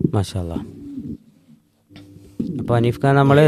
മാഷാല്ല അപ്പോൾ അനീഫ് ഖാൻ നമ്മൾ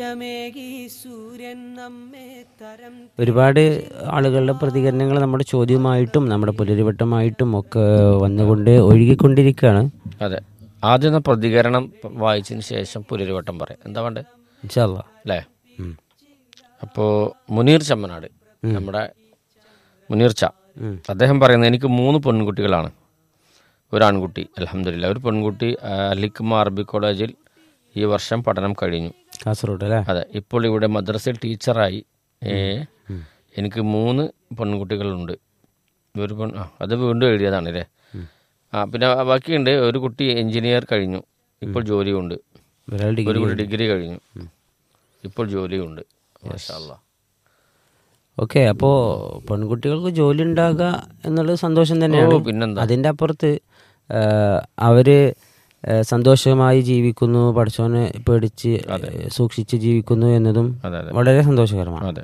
ഒരുപാട് ആളുകളുടെ പ്രതികരണങ്ങൾ നമ്മുടെ ചോദ്യമായിട്ടും നമ്മുടെ പുലരിവട്ടമായിട്ടും ഒക്കെ വന്നുകൊണ്ട് ഒഴുകിക്കൊണ്ടിരിക്കുകയാണ് അതെ ആദ്യം ഒന്ന് പ്രതികരണം വായിച്ചതിന് ശേഷം പുലരിവട്ടം പറയാം എന്താ വേണ്ടത് ഇൻഷാല്ല അല്ലേ അപ്പോൾ മുനീർ ചമ്മനാട് നമ്മുടെ മുനീർ ച അദ്ദേഹം പറയുന്നത് എനിക്ക് മൂന്ന് പെൺകുട്ടികളാണ് ഒരു ആൺകുട്ടി അലഹമില്ല ഒരു പെൺകുട്ടി ആ, അലിക്കുമ അറബി കോളേജിൽ ഈ വർഷം പഠനം കഴിഞ്ഞു കാസർഗോഡ് അല്ലേ അതെ ഇപ്പോൾ ഇവിടെ മദ്രസയിൽ ടീച്ചറായി ഏ, എനിക്ക് മൂന്ന് പെൺകുട്ടികളുണ്ട് ഒരു പെൺ ആ, അത് വീണ്ടും എഴുതിയതാണ് അല്ലേ ആ പിന്നെ ബാക്കിയുണ്ട് ഒരു കുട്ടി എഞ്ചിനീയർ കഴിഞ്ഞു ഇപ്പോൾ ജോലിയുണ്ട് ഒരാൾ ഡിഗ്രി ഒരു കുട്ടി ഡിഗ്രി കഴിഞ്ഞു ഇപ്പോൾ ജോലിയുണ്ട് മാഷാ അല്ലാ. ഓക്കെ അപ്പോൾ പെൺകുട്ടികൾക്ക് ജോലി ഉണ്ടാകുക എന്നുള്ളത് സന്തോഷം തന്നെയാണ് ഓ, പിന്നെന്താ? അതിൻ്റെ അപ്പുറത്ത് ആ, അവര് ആ, സന്തോഷമായി ജീവിക്കുന്നു പഠിച്ചവനെ പേടിച്ച് സൂക്ഷിച്ച് ജീവിക്കുന്നു എന്നതും അതെ അതെ വളരെ സന്തോഷകരമാണ് അതെ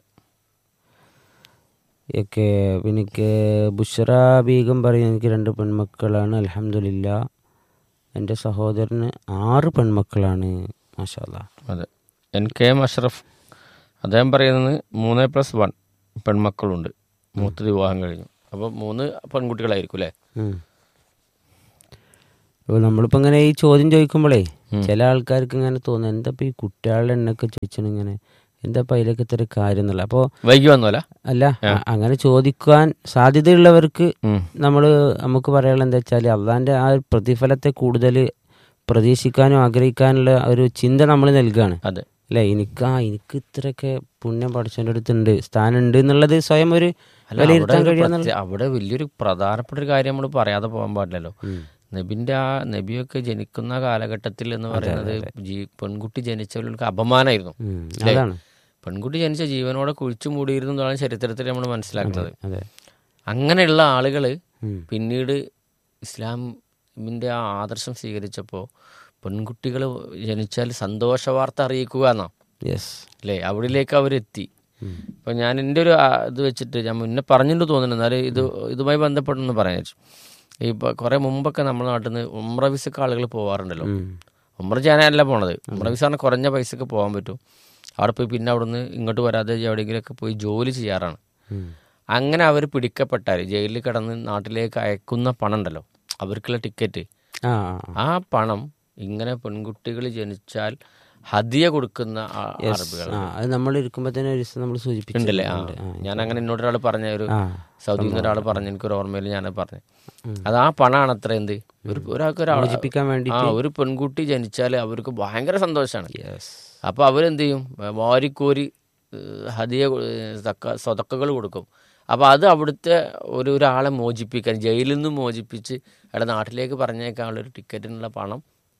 ഒക്കെ പിന്നെ എനിക്ക് ബുഷറ ബീഗം പറയും എനിക്ക് രണ്ട് പെൺമക്കളാണ് അലഹമില്ല എൻ്റെ സഹോദരന് ആറ് പെൺമക്കളാണ് മാഷാല്ല അതെ എൻ കെ എം അഷ്റഫ് അദ്ദേഹം പറയുന്നത് മൂന്ന് പ്ലസ് വൺ പെൺമക്കളുണ്ട് മൂത്തത് വിവാഹം കഴിഞ്ഞു അപ്പോൾ മൂന്ന് പെൺകുട്ടികളായിരിക്കും അല്ലേ അപ്പോൾ നമ്മളിപ്പോൾ ഇങ്ങനെ ഈ ചോദ്യം ചോദിക്കുമ്പോഴേ ചില ആൾക്കാർക്ക് ഇങ്ങനെ തോന്നും എന്താ ഇപ്പോൾ ഈ കുട്ടികളുടെ എണ്ണൊക്കെ ചോദിച്ചാൽ ഇങ്ങനെ എന്താ ഇപ്പോൾ അതിലൊക്കെ ഇത്ര കാര്യം എന്നുള്ള അപ്പോൾ വൈകി വന്നോല അല്ല അ- അങ്ങനെ ചോദിക്കാൻ സാധ്യതയുള്ളവർക്ക് നമ്മൾ നമുക്ക് പറയാനുള്ള എന്താ വെച്ചാൽ അള്ളാൻ്റെ ആ ഒരു പ്രതിഫലത്തെ കൂടുതൽ പ്രതീക്ഷിക്കാനും ആഗ്രഹിക്കാനുള്ള ഒരു ചിന്ത നമ്മൾ നൽകുകയാണ് അതെ അല്ലേ എനിക്ക് ആ എനിക്ക് ഇത്രയൊക്കെ പുണ്യം പഠിച്ചതിൻ്റെ അടുത്തുണ്ട് സ്ഥാനമുണ്ട് എന്നുള്ളത് സ്വയം ഒരു അല്ല അവിടെ വിലയിരുത്താൻ ഒരു കഴിയാന്നുള്ള പ്രത്യേക- അവിടെ വലിയൊരു പ്രധാനപ്പെട്ട ഒരു കാര്യം നമ്മൾ പറയാതെ പോകാൻ പാടില്ലല്ലോ നബിന്റെ ആ നബിയൊക്കെ ജനിക്കുന്ന കാലഘട്ടത്തിൽ എന്ന് പറയുന്നത് ജീ പെൺകുട്ടി ജനിച്ചവർക്ക് അപമാനമായിരുന്നു ഉം, അല്ലേ? അതാണ് പെൺകുട്ടി ജനിച്ച ജീവനോടെ കുഴിച്ചു മൂടിയിരുന്നു എന്നാണ് ചരിത്രത്തിൽ നമ്മൾ മനസ്സിലാക്കുന്നത് അതെ അങ്ങനെയുള്ള ആളുകൾ ഉം. പിന്നീട് ഇസ്ലാമിൻ്റെ ആ ആദർശം സ്വീകരിച്ചപ്പോൾ പെൺകുട്ടികൾ ജനിച്ചാൽ സന്തോഷ വാർത്ത അറിയിക്കുക എന്നാ യെസ് അല്ലേ അവിടിലേക്ക് അവരെത്തി ഇപ്പം ഞാൻ എൻ്റെ ഒരു ആ, ഇത് വെച്ചിട്ട് ഞാൻ മുന്നേ പറഞ്ഞിട്ട് തോന്നുന്നു എന്നാലും ഇത് ഇതുമായി ബന്ധപ്പെട്ടെന്ന് പറയാൻ വെച്ചു ഇപ്പോൾ കുറേ മുമ്പൊക്കെ നമ്മുടെ നാട്ടിൽ നിന്ന് ഉമ്ര വിസക്ക് ആളുകൾ പോകാറുണ്ടല്ലോ ഉമ്ര ചെയ്യാനല്ല പോണത് ഉമ്ര വിസ പറഞ്ഞാൽ കുറഞ്ഞ പൈസക്ക് പോകാൻ പറ്റും അവിടെ പോയി പിന്നെ അവിടുന്ന് ഇങ്ങോട്ട് വരാതെ എവിടെയെങ്കിലുമൊക്കെ പോയി ജോലി ചെയ്യാറാണ് അങ്ങനെ അവർ പിടിക്കപ്പെട്ടാൽ ജയിലിൽ കിടന്ന് നാട്ടിലേക്ക് അയക്കുന്ന പണം ഉണ്ടല്ലോ അവർക്കുള്ള ടിക്കറ്റ് ആ ആ പണം ഇങ്ങനെ പെൺകുട്ടികൾ ജനിച്ചാൽ ഹദിയ കൊടുക്കുന്ന ആ- അറബികൾ ആ അത് നമ്മൾ ഇരിക്കുമ്പോൾ തന്നെ ഒരു ദിവസം നമ്മൾ ഉണ്ടല്ലേ ആ സൂചിപ്പിച്ചിട്ടുണ്ട് ഞാൻ അങ്ങനെ എന്നോട് ഒരാൾ പറഞ്ഞ ഒരു ആ സൗദിയിൽ നിന്ന് ഒരാൾ പറഞ്ഞ എനിക്കൊരു ഓർമ്മയിൽ ഞാൻ പറഞ്ഞു അത് ആ പണമാണ് അത്ര എന്ത് ഒരു ഒരാൾക്ക് ഒരാൾ മോചിപ്പിക്കാൻ വേണ്ടി ആ ഒരു പെൺകുട്ടി ജനിച്ചാൽ അവർക്ക് ഭയങ്കര സന്തോഷമാണ് യെസ് അപ്പോൾ അവരെന്ത് ചെയ്യും വാരിക്കോരി ഏഹ്, ഹദിയ കൊ- ഏഹ്, സക്ക സ്വതക്കകൾ കൊടുക്കും അപ്പോൾ അത് അവിടുത്തെ ഒരു ഒരാളെ മോചിപ്പിക്കാൻ ജയിലിൽ നിന്ന് മോചിപ്പിച്ച് അയാളുടെ നാട്ടിലേക്ക് പറഞ്ഞേക്കാനുള്ള ഒരു ടിക്കറ്റിനുള്ള പണം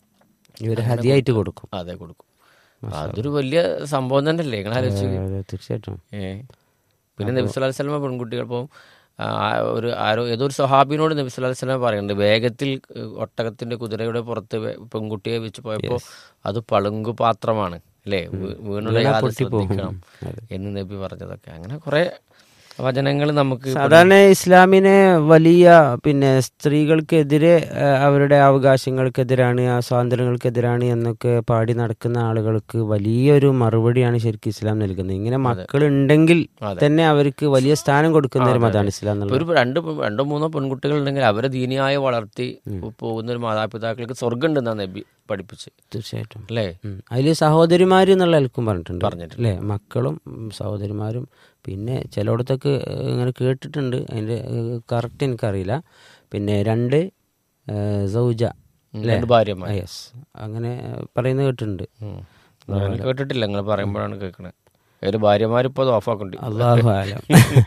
ഇവർ ഹതിയായിട്ട് കൊടുക്കും അതെ കൊടുക്കും അതൊരു വലിയ സംഭവം തന്നെയല്ലേ നിങ്ങൾ ആലോചിച്ച് നോക്ക്. അതെ, തീർച്ചയായിട്ടും ഏ പിന്നെ നബി സല്ലല്ലാഹു അലൈഹി വസല്ലമ പെൺകുട്ടികൾ ഇപ്പം ആ, ഒരു ആരോ ഏതോ ഒരു സ്വഹാബിനോട് നബി സല്ലല്ലാഹു അലൈഹി വസല്ലമ പറയുന്നുണ്ട് വേഗത്തിൽ ഏഹ്, ഒട്ടകത്തിന്റെ കുതിരയുടെ പുറത്ത് വെ- പെൺകുട്ടിയെ വെച്ച് പോയപ്പോൾ അത് പളുങ്കു പാത്രമാണ് അല്ലേ വീ- വീണുടയാതെ ശ്രദ്ധിക്കണം എന്ന് നബി പറഞ്ഞതൊക്കെ അങ്ങനെ കുറെ വചനങ്ങൾ നമുക്ക് സാധാരണ ഇസ്ലാമിനെ വലിയ പിന്നെ സ്ത്രീകൾക്കെതിരെ ആ, അവരുടെ അവകാശങ്ങൾക്കെതിരാണ് ആ സ്വാതന്ത്ര്യങ്ങൾക്കെതിരാണ് എന്നൊക്കെ പാടി നടക്കുന്ന ആളുകൾക്ക് വലിയൊരു മറുപടിയാണ് ശരിക്കും ഇസ്ലാം നൽകുന്നത് ഇങ്ങനെ മക്കൾ ഉണ്ടെങ്കിൽ തന്നെ അവർക്ക് വലിയ സ്ഥാനം കൊടുക്കുന്ന ഒരു മതമാണ് ഇസ്ലാം ഇപ്പൊ എന്നുള്ളത് ഒരു രണ്ട് പെ- രണ്ടോ മൂന്നോ പെൺകുട്ടികൾ ഉണ്ടെങ്കിൽ അവരെ ദീനിയായി വളർത്തി പോകുന്ന ഒരു മാതാപിതാക്കൾക്ക് സ്വർഗം ഉണ്ടെന്നാണ് നബി പഠിപ്പിച്ച് തീർച്ചയായിട്ടും അല്ലേ അതിൽ സഹോദരിമാർ എന്നുള്ള നിലക്കും പറഞ്ഞിട്ടുണ്ട് പറഞ്ഞിട്ടുണ്ട്. അല്ലേ മക്കളും ഉം, സഹോദരിമാരും പിന്നെ ചിലയിടത്തൊക്കെ ഏഹ്, ഇങ്ങനെ കേട്ടിട്ടുണ്ട് അതിൻ്റെ കറക്റ്റ് എനിക്കറിയില്ല പിന്നെ രണ്ട് ഏഹ്, സൗജ രണ്ട് ഭാര്യമാർ യെസ് അങ്ങനെ പറയുന്നത് കേട്ടിട്ടുണ്ട് ഉം. ഞാൻ കേട്ടിട്ടില്ല നിങ്ങൾ പറയുമ്പോഴാണ് കേൾക്കണത് ഒരു ഭാര്യമാരിപ്പോ അത് ഓഫാക്കുന്നുണ്ട് അള്ളാഹു ആലം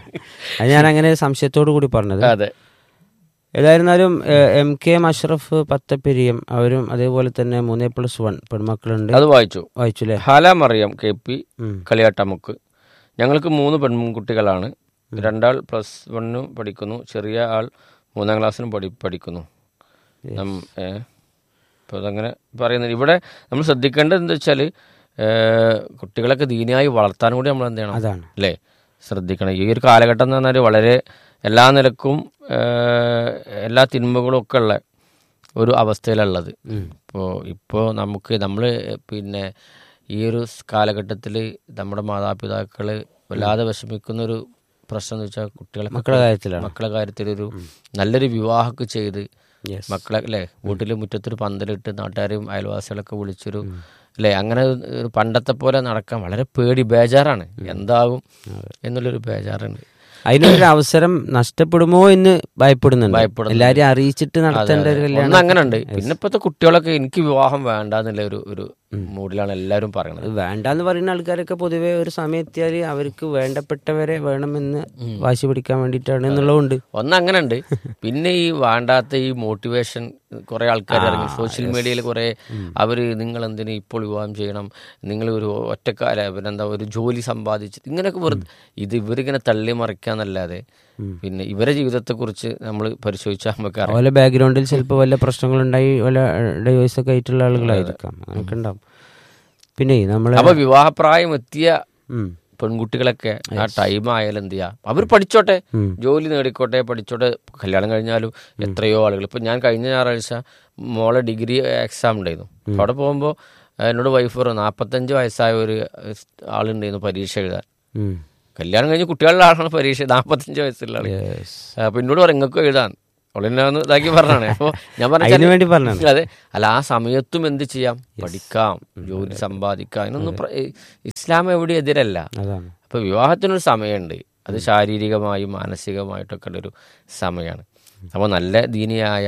അത് ഞാൻ അങ്ങനെ സംശയത്തോടു കൂടി പറഞ്ഞത് അതെ ഏതായിരുന്നാലും ഏഹ്, M K M Ashraf Pathapiriyam അവരും അതേപോലെ തന്നെ മൂന്നേ പ്ലസ് വൺ പെൺമക്കളുണ്ട് അത് വായിച്ചു വായിച്ചു അല്ലേ ഹാല മറിയം കെ പി ഉം. കളിയാട്ടമുക്ക് ഞങ്ങൾക്ക് മൂന്ന് പെൺകുട്ടികളാണ് രണ്ടാൾ പ്ലസ് വണ്ണും പഠിക്കുന്നു ചെറിയ ആൾ മൂന്നാം ക്ലാസ്സിലും പഠി പഠിക്കുന്നു നം- ഏ, അപ്പോൾ അതങ്ങനെ പറയുന്നത് ഇവിടെ നമ്മൾ ശ്രദ്ധിക്കേണ്ടത് എന്താ വെച്ചാൽ കുട്ടികളൊക്കെ ദീനിയായി വളർത്താൻ കൂടി നമ്മൾ എന്ത് ചെയ്യണം അതാണ് അല്ലേ ശ്രദ്ധിക്കണം ഈ ഒരു കാലഘട്ടം എന്ന് പറഞ്ഞാൽ വളരെ എല്ലാ നിലക്കും ഏഹ്, എല്ലാ തിന്മകളും ഒക്കെ ഉള്ള ഒരു അവസ്ഥയിലുള്ളത് ഉം. ഇപ്പോൾ ഇപ്പോൾ നമുക്ക് നമ്മൾ പിന്നെ ഈ ഒരു കാലഘട്ടത്തിൽ നമ്മുടെ മാതാപിതാക്കൾ വല്ലാതെ വിഷമിക്കുന്ന ഒരു പ്രശ്നം എന്ന് വെച്ചാൽ കുട്ടികളെ മക്കളുടെ കാര്യത്തിലാണ് മക്കളെ കാര്യത്തിൽ ഒരു നല്ലൊരു വിവാഹമൊക്കെ ചെയ്ത് യെസ് മക്കളെ അല്ലേ വീട്ടിൽ മുറ്റത്തൊരു പന്തലിട്ട് നാട്ടുകാരെയും അയൽവാസികളൊക്കെ വിളിച്ചൊരു അല്ലേ അങ്ങനെ ഒരു പണ്ടത്തെ പോലെ നടക്കാൻ വളരെ പേടി ബേജാറാണ് എന്താകും എന്നുള്ളൊരു ബേജാറുണ്ട് അതിനൊരു അവസരം നഷ്ടപ്പെടുമോ എന്ന് ഭയപ്പെടുന്നുണ്ട് ഭയപ്പെടുന്നുണ്ട്. എല്ലാരെയും അറിയിച്ചിട്ട് നടത്തേണ്ട ഒരു ഒന്ന് കല്യാണം അങ്ങനെ ഉണ്ട് പിന്നെ ഇപ്പോഴത്തെ കുട്ടികളൊക്കെ എനിക്ക് വിവാഹം വേണ്ട എന്നുള്ള ഒരു ഒരു മൂഡിലാണ് എല്ലാവരും പറയുന്നത് അത് വേണ്ടാന്ന് പറയുന്ന ആൾക്കാരൊക്കെ പൊതുവെ ഒരു സമയം എത്തിയാല് അവർക്ക് വേണ്ടപ്പെട്ടവരെ വേണമെന്ന് വാശി പിടിക്കാൻ വേണ്ടിയിട്ടാണ് എന്നുള്ളതുണ്ട് ഒന്ന് അങ്ങനെ ഉണ്ട് പിന്നെ ഈ വേണ്ടാത്ത ഈ മോട്ടിവേഷൻ കുറെ ആൾക്കാർ ഇറങ്ങി സോഷ്യൽ മീഡിയയിൽ കുറെ അവര് നിങ്ങൾ എന്തിനു ഇപ്പോൾ വിവാഹം ചെയ്യണം നിങ്ങൾ ഒരു ഒറ്റക്കാല പിന്നെന്താ ഒരു ജോലി സമ്പാദിച്ച് ഇങ്ങനെയൊക്കെ വെറുതെ ഇത് ഇവരിങ്ങനെ തള്ളി മറിക്കാന്നല്ലാതെ പിന്നെ ഇവരെ ജീവിതത്തെക്കുറിച്ച് നമ്മൾ പരിശോധിച്ചാൽ നമുക്ക് അറിയാം അതുപോലെ ബാക്ക്ഗ്രൗണ്ടിൽ ചിലപ്പോൾ വല്ല പ്രശ്നങ്ങളുണ്ടായി വല്ല ഡൈവേഴ്സ് ഒക്കെ ആയിട്ടുള്ള ആളുകളായിരിക്കാം അങ്ങനെയൊക്കെ ഉണ്ടാവും പിന്നെ നമ്മളെ അപ്പൊ വിവാഹപ്രായം എത്തിയ ഉം. പെൺകുട്ടികളൊക്കെ ആ ടൈം ആയാലും എന്ത് ചെയ്യാം അവർ പഠിച്ചോട്ടെ ഉം. ജോലി നേടിക്കോട്ടെ പഠിച്ചോട്ടെ കല്യാണം കഴിഞ്ഞാലും എത്രയോ ആളുകൾ ഇപ്പൊ ഞാൻ കഴിഞ്ഞ ഞായറാഴ്ച മോളെ ഡിഗ്രി എക്സാം ഉണ്ടായിരുന്നു അപ്പൊ അവിടെ പോകുമ്പോൾ എന്നോട് വൈഫ് പറഞ്ഞു നാൽപ്പത്തഞ്ച് വയസ്സായ ഒരു ആളുണ്ടായിരുന്നു പരീക്ഷ എഴുതാൻ ഉം. കല്യാണം കഴിഞ്ഞ് കുട്ടികളുടെ ആളാണ് പരീക്ഷ നാൽപ്പത്തഞ്ച് വയസ്സുള്ള ആള് Yes. അപ്പൊ എന്നോട് പറഞ്ഞു നിങ്ങൾക്ക് എഴുതാൻ അവളെന്നെ ഒന്ന് ഇതാക്കി പറഞ്ഞാണ് അപ്പോൾ ഞാൻ അതിനു പറഞ്ഞു വേണ്ടി പറഞ്ഞാണ് അതെ അല്ല ആ സമയത്തും എന്ത് ചെയ്യാം പഠിക്കാം ജോലി സമ്പാദിക്കാം അതിനൊന്നും പ്ര- ഇസ്ലാം എവിടെ എതിരല്ല അതാണ് അപ്പോൾ വിവാഹത്തിനൊരു സമയമുണ്ട് അത് ശാരീരികമായും മാനസികമായിട്ടൊക്കെ ഉള്ളൊരു സമയമാണ് അപ്പോൾ നല്ല ദീനിയായ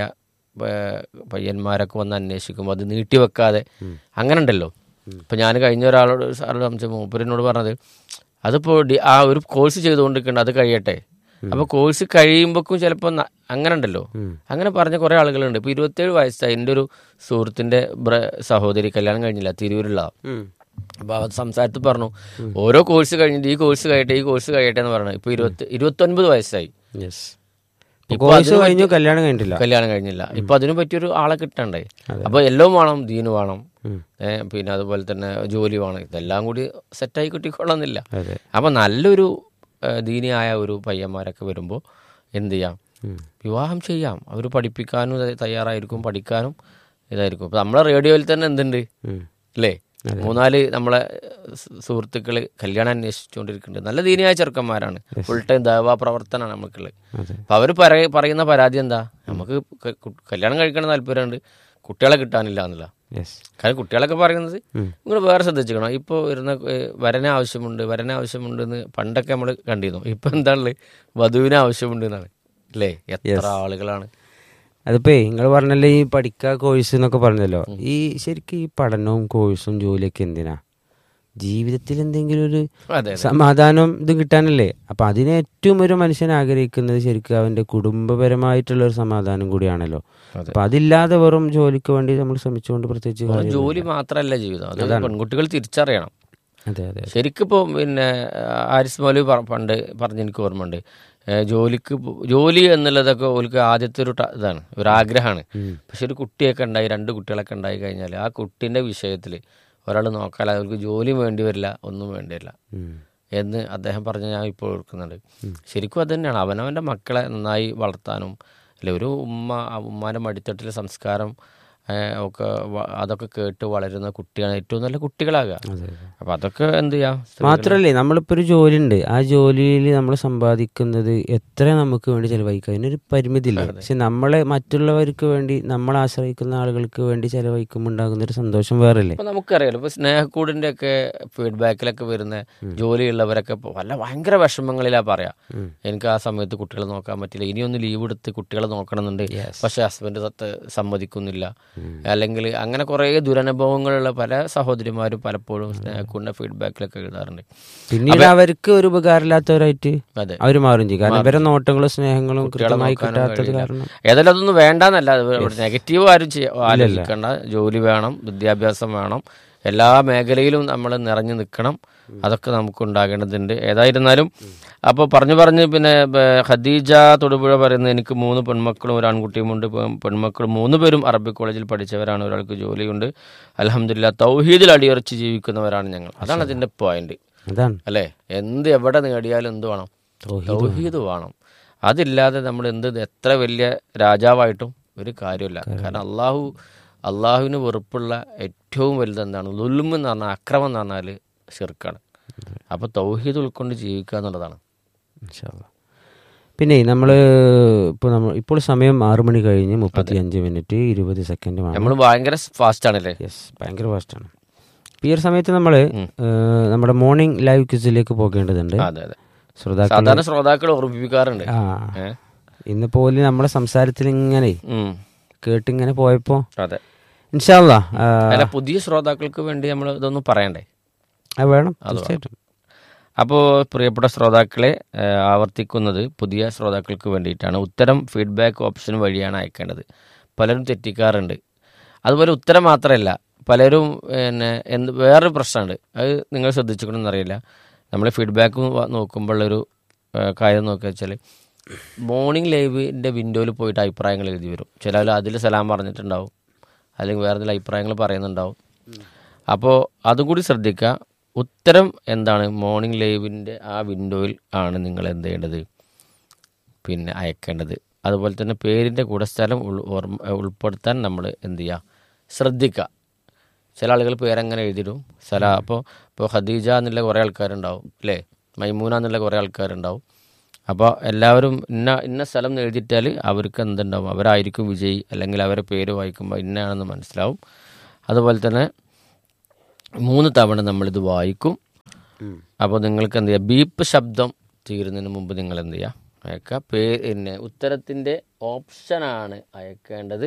ഏർ, പയ്യന്മാരൊക്കെ വന്ന് അന്വേഷിക്കുമ്പോൾ അത് നീട്ടിവെക്കാതെ അങ്ങനെ ഉണ്ടല്ലോ ഇപ്പം ഞാൻ കഴിഞ്ഞ ഒരാളോട് സാറോട് സംശയം മൂപ്പരിനോട് പറഞ്ഞത് അതിപ്പോൾ ഡി- ആ ഒരു കോഴ്സ് ചെയ്തുകൊണ്ടിരിക്കുന്നുണ്ട് അത് കഴിയട്ടെ അപ്പോൾ കോഴ്സ് കഴിയുമ്പോഴേക്കും ചിലപ്പോൾ ന- അങ്ങനെ ഉണ്ടല്ലോ ഉം. അങ്ങനെ പറഞ്ഞ കുറേ ആളുകളുണ്ട് ഇപ്പോൾ ഇരുപത്തേഴ് വയസ്സായി എൻ്റെ ഒരു സുഹൃത്തിൻ്റെ ബ്ര- സഹോദരി കല്യാണം കഴിഞ്ഞില്ല തിരൂരുള്ള ഉം. അപ്പോൾ അവർ സംസാരത്തിൽ പറഞ്ഞു ഓരോ കോഴ്സ് കഴിഞ്ഞിട്ട് ഈ കോഴ്സ് കഴിയട്ടെ ഈ കോഴ്സ് കഴിയട്ടെ എന്ന് പറഞ്ഞു ഇപ്പോൾ ഇരുപത്തി ഇരുപത്തൊൻപത് വയസ്സായി Yes. ഇപ്പൊ കോഴ്സ് അതിന് കഴിഞ്ഞു കല്യാണം കഴിഞ്ഞിട്ടില്ല കല്യാണം കഴിഞ്ഞില്ല ഇപ്പൊ അതിനു പറ്റിയൊരു ആളെ കിട്ടണ്ടേ അപ്പൊ എല്ലാം വേണം ദീന് വേണം ഉം. ഏ, പിന്നെ അതുപോലെ തന്നെ ജോലി വേണം ഇതെല്ലാം കൂടി സെറ്റായി കിട്ടിക്കൊള്ളുന്നില്ല അതെ അപ്പൊ നല്ലൊരു ഏ, ദീനിയായ ഒരു പയ്യന്മാരൊക്കെ വരുമ്പോൾ എന്ത് ചെയ്യാം ഉം. വിവാഹം ചെയ്യാം അവർ പഠിപ്പിക്കാനും ത- തയ്യാറായിരിക്കും പഠിക്കാനും ഇതായിരിക്കും ഇപ്പൊ നമ്മളെ റേഡിയോയിൽ തന്നെ എന്തുണ്ട് ഉം. അല്ലേ മൂന്നാല് നമ്മളെ സുഹൃത്തുക്കൾ കല്യാണം അന്വേഷിച്ചുകൊണ്ടിരിക്കുന്നുണ്ട് നല്ല ദീനിയായ ചെറുക്കന്മാരാണ് ഫുൾ ടൈം ദേവാ പ്രവർത്തനമാണ് നമുക്കുള്ളത് അതെ അപ്പൊ അവർ പറയ പറയുന്ന പരാതി എന്താ നമുക്ക് ക- കു- കല്യാണം കഴിക്കണം താല്പര്യമുണ്ട് കുട്ടികളെ കിട്ടാനില്ല എന്നുള്ള യെസ് കാരണം കുട്ടികളൊക്കെ പറയുന്നത് ഉം. നിങ്ങൾ വേറെ ശ്രദ്ധിക്കണം ഇപ്പോൾ വരുന്ന ഏഹ്, വരനെ ആവശ്യമുണ്ട് വരനെ ആവശ്യമുണ്ട് എന്ന് പണ്ടൊക്കെ നമ്മൾ കണ്ടിരുന്നു ഇപ്പൊ എന്താണുള്ളത് വധുവിനെ ആവശ്യമുണ്ട് എന്നാണ് അല്ലേ എത്ര ആളുകളാണ് അതിപ്പോ നിങ്ങൾ പറഞ്ഞല്ലോ ഈ പഠിക്കാ കോഴ്സ് എന്നൊക്കെ പറഞ്ഞല്ലോ ഈ ശരിക്കും ഈ പഠനവും കോഴ്സും ജോലിയൊക്കെ എന്തിനാ ജീവിതത്തിൽ എന്തെങ്കിലും ഒരു അതെ സമാധാനം ഇത് കിട്ടാനല്ലേ അപ്പൊ അതിന് ഏറ്റവും ഒരു മനുഷ്യൻ ആഗ്രഹിക്കുന്നത് ശരിക്കും അവന്റെ കുടുംബപരമായിട്ടുള്ള ഒരു സമാധാനം കൂടിയാണല്ലോ അതെ. അപ്പൊ അതില്ലാതെ വെറും ജോലിക്ക് വേണ്ടി നമ്മൾ ശ്രമിച്ചുകൊണ്ട് പ്രത്യേകിച്ച് അത് കാര്യം ജോലി മാത്രമല്ല ജീവിതം അത് പെൺകുട്ടികൾ തിരിച്ചറിയണം അതെ അതെ ശരിക്കിപ്പോൾ പിന്നെ ആരിസ് മൗലവി പറ- പണ്ട് പറഞ്ഞ എനിക്ക് ഓർമ്മയുണ്ട് ഏ, ജോലിക്ക് പോ- ജോലി എന്നുള്ളതൊക്കെ ഓൽക്ക് ആദ്യത്തെ ഒരു ട- ഇതാണ് ഒരു ആഗ്രഹമാണ് ഉം. പക്ഷെ ഒരു കുട്ടിയൊക്കെ ഉണ്ടായി രണ്ട് കുട്ടികളൊക്കെ ഉണ്ടായി കഴിഞ്ഞാൽ ആ കുട്ടീൻ്റെ വിഷയത്തിൽ ഒരാൾ നോക്കാതെ അവർക്ക് ജോലി വേണ്ടി വരില്ല ഒന്നും വേണ്ടി വരില്ല ഉം. എന്ന് അദ്ദേഹം പറഞ്ഞ ഞാൻ ഇപ്പോൾ ഓർക്കുന്നുണ്ട് ശരിക്കും അത് തന്നെയാണ് അവനവൻ്റെ മക്കളെ നന്നായി വളർത്താനും അല്ലെ ഒരു ഉമ്മ ആ ഉമ്മാൻ്റെ മടിത്തട്ടിലെ സംസ്കാരം ഏ, ഒക്കെ വ- അതൊക്കെ കേട്ട് വളരുന്ന കുട്ടിയാണ് ഏറ്റവും നല്ല കുട്ടികളാകുക അതെ അപ്പം അതൊക്കെ എന്ത് ചെയ്യാം മാത്രല്ലേ നമ്മളിപ്പോ ഒരു ജോലി ഉണ്ട് ആ ജോലിയിൽ നമ്മൾ സമ്പാദിക്കുന്നത് എത്ര നമുക്ക് വേണ്ടി ചെലവഴിക്കാം അതിനൊരു പരിമിതിയില്ല പക്ഷെ നമ്മളെ മറ്റുള്ളവർക്ക് വേണ്ടി നമ്മളെ ആശ്രയിക്കുന്ന ആളുകൾക്ക് വേണ്ടി ചെലവഴിക്കുമ്പോൾ ഉണ്ടാകുന്ന ഒരു സന്തോഷം വേറല്ലേ ഇപ്പൊ നമുക്കറിയാലോ ഇപ്പൊ സ്നേഹക്കൂടിന്റെ ഒക്കെ ഫീഡ്ബാക്കിലൊക്കെ വരുന്ന ജോലിയുള്ളവരൊക്കെ ഇപ്പൊ വല്ല ഭയങ്കര വിഷമങ്ങളിലാ പറയാ ഉം. എനിക്ക് ആ സമയത്ത് കുട്ടികളെ നോക്കാൻ പറ്റില്ല ഇനിയൊന്ന് ലീവ് എടുത്ത് കുട്ടികളെ നോക്കണമെന്നുണ്ട് പക്ഷെ ഹസ്ബൻഡ് സത്ത് സമ്മതിക്കുന്നില്ല അല്ലെങ്കിൽ അങ്ങനെ കുറേ ദുരനുഭവങ്ങളുള്ള പല സഹോദരിമാരും പലപ്പോഴും സ്നേഹക്കൂടിന്റെ ഫീഡ്ബാക്കിലൊക്കെ എഴുതാറുണ്ട് പിന്നീട് അവർക്ക് ഒരു ഉപകാരമില്ലാത്തവരായിട്ട് അതെ അവർ മാറും ചെയ്യും കാരണം ഇവരെ നോട്ടങ്ങളും സ്നേഹങ്ങളും കൃത്യമായി നോക്കാനും കിട്ടാത്തത് കഴിയില്ല. കാരണം ഏതായാലും അതൊന്നും വേണ്ടെന്നല്ല നെഗറ്റീവ് ആരും ചെയ്യ- ആലോചിക്കണ്ട ജോലി വേണം വിദ്യാഭ്യാസം വേണം എല്ലാ മേഖലയിലും നമ്മൾ നിറഞ്ഞു നിൽക്കണം അതൊക്കെ നമുക്ക് ഉണ്ടാകേണ്ടതുണ്ട് ഏതായിരുന്നാലും അപ്പോൾ പറഞ്ഞു പറഞ്ഞ് പിന്നെ ബ- ഖദീജ തൊടുപുഴ പറയുന്നത് എനിക്ക് മൂന്ന് പെൺമക്കളും ഒരു ആൺകുട്ടിയുമുണ്ട് പെ- പെൺമക്കളും മൂന്ന് പേരും അറബി കോളേജിൽ പഠിച്ചവരാണ് ഒരാൾക്ക് ജോലിയുണ്ട് അലഹമില്ല തൗഹീദിൽ അടിയുറച്ച് ജീവിക്കുന്നവരാണ് ഞങ്ങൾ അതാണ് അതിൻ്റെ പോയിന്റ് അതാണ് അല്ലേ എന്ത് എവിടെ നേടിയാലും എന്ത് വേണം തൗഹീദ് വേണം അതില്ലാതെ നമ്മൾ എന്ത് എത്ര വലിയ രാജാവായിട്ടും ഒരു കാര്യമില്ല കാരണം അള്ളാഹു അള്ളാഹുവിന് വെറുപ്പുള്ള ഏറ്റവും വലുത് എന്താണ് ലുൽമ് എന്ന് പറഞ്ഞാൽ അക്രമം എന്ന് പറഞ്ഞാൽ ഷിർക്കാണ് അപ്പോൾ തൗഹീദ് ഉൾക്കൊണ്ട് ജീവിക്കുക എന്നുള്ളതാണ് ഇൻഷാ അല്ലാ. പിന്നെ നമ്മൾ ഇപ്പോൾ നമ്മൾ ഇപ്പോൾ സമയം ആറു മണി കഴിഞ്ഞ് മുപ്പത്തി അഞ്ച് മിനിറ്റ് ഇരുപത് സെക്കൻഡുമാണ് നമ്മൾ ഭയങ്കര ഫാസ്റ്റ് ആണല്ലേ യെസ് ഭയങ്കര ഫാസ്റ്റാണ് ഈ ഒരു സമയത്ത് നമ്മൾ നമ്മുടെ മോർണിംഗ് ലൈവ് ക്വിസിലേക്ക് പോകേണ്ടതുണ്ട് അതെ അതെ ശ്രോതാക്കൾ സാധാരണ ശ്രോതാക്കൾ ഓർമ്മിപ്പിക്കാറുണ്ട് ആ ഏ? ഇന്ന് പോലും നമ്മളെ സംസാരത്തിൽ ഇങ്ങനെ ഉം. കേട്ടിങ്ങനെ പോയപ്പോൾ അതെ ഇൻഷാല്ല അല്ല പുതിയ ശ്രോതാക്കൾക്ക് വേണ്ടി നമ്മൾ ഇതൊന്നും പറയണ്ടേ വേണം തീർച്ചയായിട്ടും അപ്പോൾ പ്രിയപ്പെട്ട ശ്രോതാക്കളെ ആ, ആവർത്തിക്കുന്നത് പുതിയ ശ്രോതാക്കൾക്ക് വേണ്ടിയിട്ടാണ് ഉത്തരം ഫീഡ്ബാക്ക് ഓപ്ഷൻ വഴിയാണ് അയക്കേണ്ടത് പലരും തെറ്റിക്കാറുണ്ട് അതുപോലെ ഉത്തരം മാത്രമല്ല പലരും പിന്നെ എന്ത് വേറൊരു പ്രശ്നമുണ്ട് അത് നിങ്ങൾ ശ്രദ്ധിച്ചിട്ടുണ്ടെന്ന് അറിയില്ല നമ്മൾ ഫീഡ്ബാക്ക് നോക്കുമ്പോഴുള്ളൊരു ആ, കാര്യം നോക്കുക വെച്ചാൽ മോർണിംഗ് ലൈവിൻ്റെ വിൻഡോയിൽ പോയിട്ട് അഭിപ്രായങ്ങൾ എഴുതി വരും ചില അതിൽ സലാം പറഞ്ഞിട്ടുണ്ടാവും അല്ലെങ്കിൽ വേറെ എന്തെങ്കിലും അഭിപ്രായങ്ങൾ പറയുന്നുണ്ടാവും അപ്പോൾ അതും കൂടി ശ്രദ്ധിക്കുക ഉത്തരം എന്താണ് മോർണിംഗ് ലൈവിൻ്റെ ആ വിൻഡോയിൽ ആണ് നിങ്ങൾ എന്ത് ചെയ്യേണ്ടത് പിന്നെ അയക്കേണ്ടത് അതുപോലെ തന്നെ പേരിൻ്റെ കൂടെ സ്ഥലം ഉൾ ഓർമ്മ ഉൾപ്പെടുത്താൻ നമ്മൾ എന്ത് ചെയ്യുക ശ്രദ്ധിക്കുക ചില ആളുകൾ പേരങ്ങനെ എഴുതിയിടും സ്ഥല അപ്പോൾ ഇപ്പോൾ ഖദീജ എന്നുള്ള കുറേ ആൾക്കാരുണ്ടാവും അല്ലേ മൈമൂന എന്നുള്ള കുറേ ആൾക്കാരുണ്ടാവും അപ്പോൾ എല്ലാവരും ഇന്ന ഇന്ന സ്ഥലം എന്ന് എഴുതിയിട്ടാൽ അവർക്ക് എന്തുണ്ടാവും അവരായിരിക്കും വിജയി അല്ലെങ്കിൽ അവരെ പേര് വായിക്കുമ്പോൾ ഇന്നയാണെന്ന് മനസ്സിലാവും അതുപോലെ തന്നെ മൂന്ന് തവണ നമ്മളിത് വായിക്കും അപ്പോൾ നിങ്ങൾക്ക് എന്ത് ചെയ്യുക ബീപ്പ് ശബ്ദം തീരുന്നതിന് മുമ്പ് നിങ്ങൾ എന്ത് ചെയ്യുക അയക്കുക പേ പിന്നെ ഉത്തരത്തിൻ്റെ ഓപ്ഷനാണ് അയക്കേണ്ടത്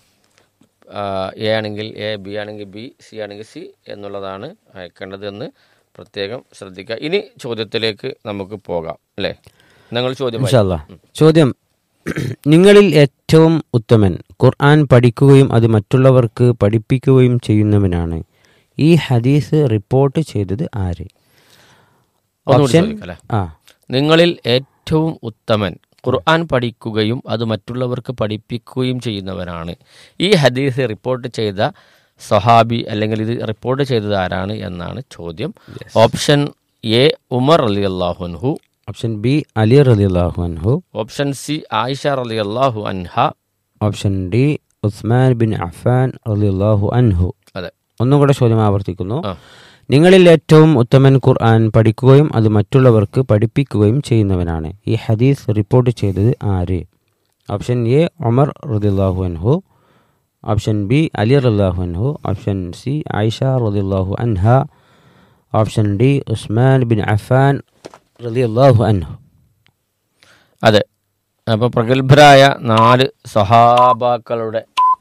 ആ, എ ആണെങ്കിൽ എ ബി ആണെങ്കിൽ ബി സി ആണെങ്കിൽ സി എന്നുള്ളതാണ് അയക്കേണ്ടത് എന്ന് പ്രത്യേകം ശ്രദ്ധിക്കുക ഇനി ചോദ്യത്തിലേക്ക് നമുക്ക് പോകാം അല്ലേ നിങ്ങൾ ചോദ്യം വായിക്കൂ. ഇൻഷാല്ല ചോദ്യം നിങ്ങളിൽ ഏറ്റവും ഉത്തമൻ ഖുർആൻ പഠിക്കുകയും അത് മറ്റുള്ളവർക്ക് പഠിപ്പിക്കുകയും ചെയ്യുന്നവനാണ് ഈ ഹദീസ് റിപ്പോർട്ട് ചെയ്തത് ആര് ഒന്നുകൂടി ഓപ്ഷൻ ചോദിക്കാം അല്ലേ ആ നിങ്ങളിൽ ഏറ്റവും ഉത്തമൻ ഖുർആൻ പഠിക്കുകയും അത് മറ്റുള്ളവർക്ക് പഠിപ്പിക്കുകയും ചെയ്യുന്നവനാണ് ഈ ഹദീസ് റിപ്പോർട്ട് ചെയ്ത സഹാബി അല്ലെങ്കിൽ ഇത് റിപ്പോർട്ട് ചെയ്തത് ആരാണ് എന്നാണ് ചോദ്യം ഓപ്ഷൻ എ ഉമർ അലി അള്ളാഹുൻഹു ഓപ്ഷൻ ബി അലി റളിയല്ലാഹു അൻഹു ഓപ്ഷൻ സി ആയിഷ അലി അള്ളാഹു അൻഹ ഓപ്ഷൻ ഡി ഉസ്മാൻ ബിൻ അഫാൻ റളിയല്ലാഹു അൻഹു അതെ ഒന്നും കൂടെ ചോദ്യം ആവർത്തിക്കുന്നു ആ. നിങ്ങളിൽ ഏറ്റവും ഉത്തമൻ ഖുർആൻ പഠിക്കുകയും അത് മറ്റുള്ളവർക്ക് പഠിപ്പിക്കുകയും ചെയ്യുന്നവനാണ് ഈ ഹദീസ് റിപ്പോർട്ട് ചെയ്തത് ആര് ഓപ്ഷൻ എ ഉമർ റദില്ലാഹു അൻഹു ഓപ്ഷൻ ബി അലി റല്ലാഹു അൻഹു ഓപ്ഷൻ സി ആയിഷ റദില്ലാഹു അൻഹ ഓപ്ഷൻ ഡി ഉസ്മാൻ ബിൻ അഫാൻ റളിയല്ലാഹു അൻഹു അതെ അപ്പോൾ പ്രഗത്ഭരായ നാല് സഹാബാക്കളുടെ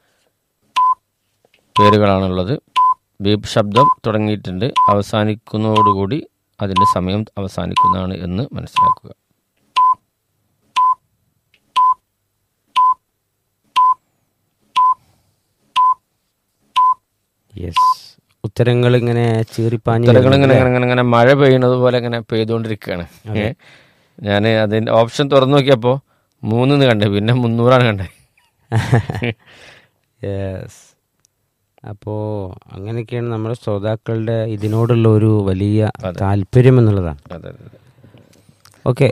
പേരുകളാണുള്ളത് ബീപ് ശബ്ദം തുടങ്ങിയിട്ടുണ്ട് അവസാനിക്കുന്നതോടുകൂടി അതിൻ്റെ സമയം അവസാനിക്കുന്നതാണ് എന്ന് മനസ്സിലാക്കുക യെസ് ഉത്തരങ്ങൾ ഇങ്ങനെ ചീറിപ്പാഞ്ഞ് ഉത്തരങ്ങൾ ഇങ്ങനെ ഇങ്ങനെ ഇങ്ങനെ ഇങ്ങനെ മഴ പെയ്യുന്നത് പോലെ ഇങ്ങനെ പെയ്തുകൊണ്ടിരിക്കുകയാണ് ഞാൻ അതിൻ്റെ ഓപ്ഷൻ തുറന്നു നോക്കിയപ്പോൾ മൂന്നിന്ന് കണ്ടേ പിന്നെ മുന്നൂറാണ് കണ്ടേ യെസ് അപ്പോൾ അങ്ങനെയൊക്കെയാണ് നമ്മുടെ ശ്രോതാക്കളുടെ ഇതിനോടുള്ള ഒരു വലിയ താല്പര്യം എന്നുള്ളതാണ് അതെ അതെ അതെ. ഓക്കെ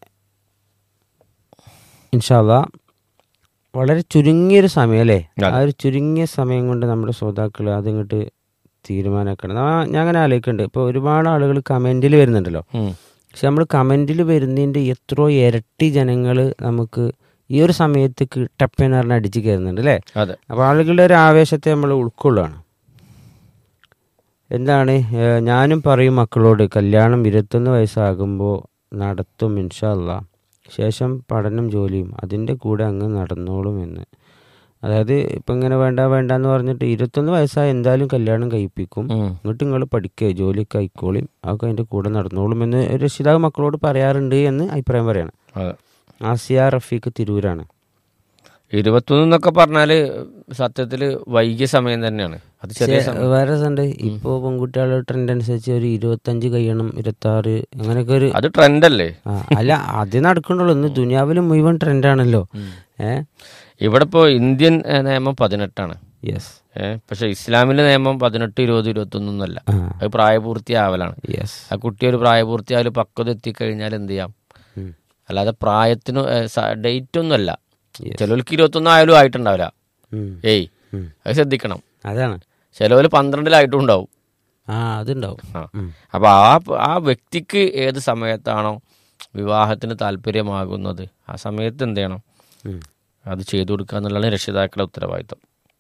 ഇൻഷാല്ല വളരെ ചുരുങ്ങിയൊരു സമയം അല്ലേ ആ ഒരു ചുരുങ്ങിയ സമയം കൊണ്ട് നമ്മുടെ ശ്രോതാക്കൾ അതിങ്ങോട്ട് തീരുമാനമാക്കണം ആ- ഞാൻ അങ്ങനെ ആലോചിക്കുന്നുണ്ട് ഇപ്പോൾ ഒരുപാട് ആളുകൾ കമൻറ്റിൽ വരുന്നുണ്ടല്ലോ ഉം. പക്ഷെ നമ്മൾ കമൻറ്റിൽ വരുന്നതിൻ്റെ എത്രയോ ഇരട്ടി ജനങ്ങൾ നമുക്ക് ഈ ഒരു സമയത്ത് ടപ്പെന്ന് പറഞ്ഞ് അടിച്ച് കയറുന്നുണ്ട് അല്ലേ അതെ അപ്പോൾ ആളുകളുടെ ഒരു ആവേശത്തെ നമ്മൾ ഉൾക്കൊള്ളുകയാണ് എന്താണ് ഏഹ് ഞാനും പറയും മക്കളോട് കല്യാണം ഇരുപത്തൊന്ന് വയസ്സാകുമ്പോൾ നടത്തും ഇൻഷല്ല ശേഷം പഠനം ജോലിയും അതിൻ്റെ കൂടെ അങ്ങ് നടന്നോളും എന്ന് അതായത് ഇപ്പം ഇങ്ങനെ വേണ്ട വേണ്ട എന്ന് പറഞ്ഞിട്ട് ഇരുപത്തൊന്ന് വയസ്സായ എന്തായാലും കല്യാണം കഴിപ്പിക്കും ഉം. എന്നിട്ട് നിങ്ങൾ പഠിക്കുക ജോലിയൊക്കെ ആയിക്കോളും അതൊക്കെ അതിൻ്റെ കൂടെ നടന്നോളും എന്ന് ഒരു രക്ഷിതാവ് മക്കളോട് പറയാറുണ്ട് എന്ന് അഭിപ്രായം പറയണം അതെ ആസിയ റഫീഖ് തിരൂരാണ് ഇരുപത്തൊന്ന് എന്നൊക്കെ പറഞ്ഞാല് സത്യത്തില് വൈകിയ സമയം തന്നെയാണ് അത് ചെറിയ പക്ഷേ സമയം വേറെ ഉണ്ട് ഇപ്പോൾ പെൺകുട്ടികളുടെ ട്രെൻഡ് അനുസരിച്ച് ഒരു ഇരുപത്തഞ്ച് കഴിയണം ഇരുപത്തി ആറ് അങ്ങനെയൊക്കെ ഒരു അത് ട്രെൻഡ് അല്ലേ ആ, അല്ല അത് നടക്കണ്ടുള്ളൂ ഇന്ന് ദുനിയാവിൽ മുഴുവൻ ട്രെൻഡാണല്ലോ ഏ ഇവിടെ ഇപ്പോൾ ഇന്ത്യൻ ഏ, നിയമം പതിനെട്ടാണ് യെസ് ഏഹ് പക്ഷെ ഇസ്ലാമിലെ നിയമം പതിനെട്ട് ഇരുപത് ഇരുപത്തൊന്നൊന്നല്ല ആ അത് പ്രായപൂർത്തിയാവലാണ് യെസ് ആ കുട്ടി ഒരു പ്രായപൂർത്തിയായാലും പക്വത എത്തിക്കഴിഞ്ഞാൽ എന്ത് ചെയ്യാം അല്ലാതെ പ്രായത്തിന് ഡേറ്റ് ഒന്നുമല്ല ചിലവർക്ക് ഇരുപത്തൊന്നായാലും ആയിട്ടുണ്ടാവില്ല ഉം. ഏയ് ഉം. അത് ശ്രദ്ധിക്കണം അതാണ് ചിലവർ പന്ത്രണ്ടിലായിട്ടും ഉണ്ടാവും ആ അതുണ്ടാവും ആ ഉം. അപ്പോൾ ആ ആ വ്യക്തിക്ക് ഏത് സമയത്താണോ വിവാഹത്തിന് താല്പര്യമാകുന്നത് ആ സമയത്ത് എന്ത് ചെയ്യണം ഉം. അത് ചെയ്തു കൊടുക്കുക എന്നുള്ളതാണ് രക്ഷിതാക്കളുടെ ഉത്തരവാദിത്വം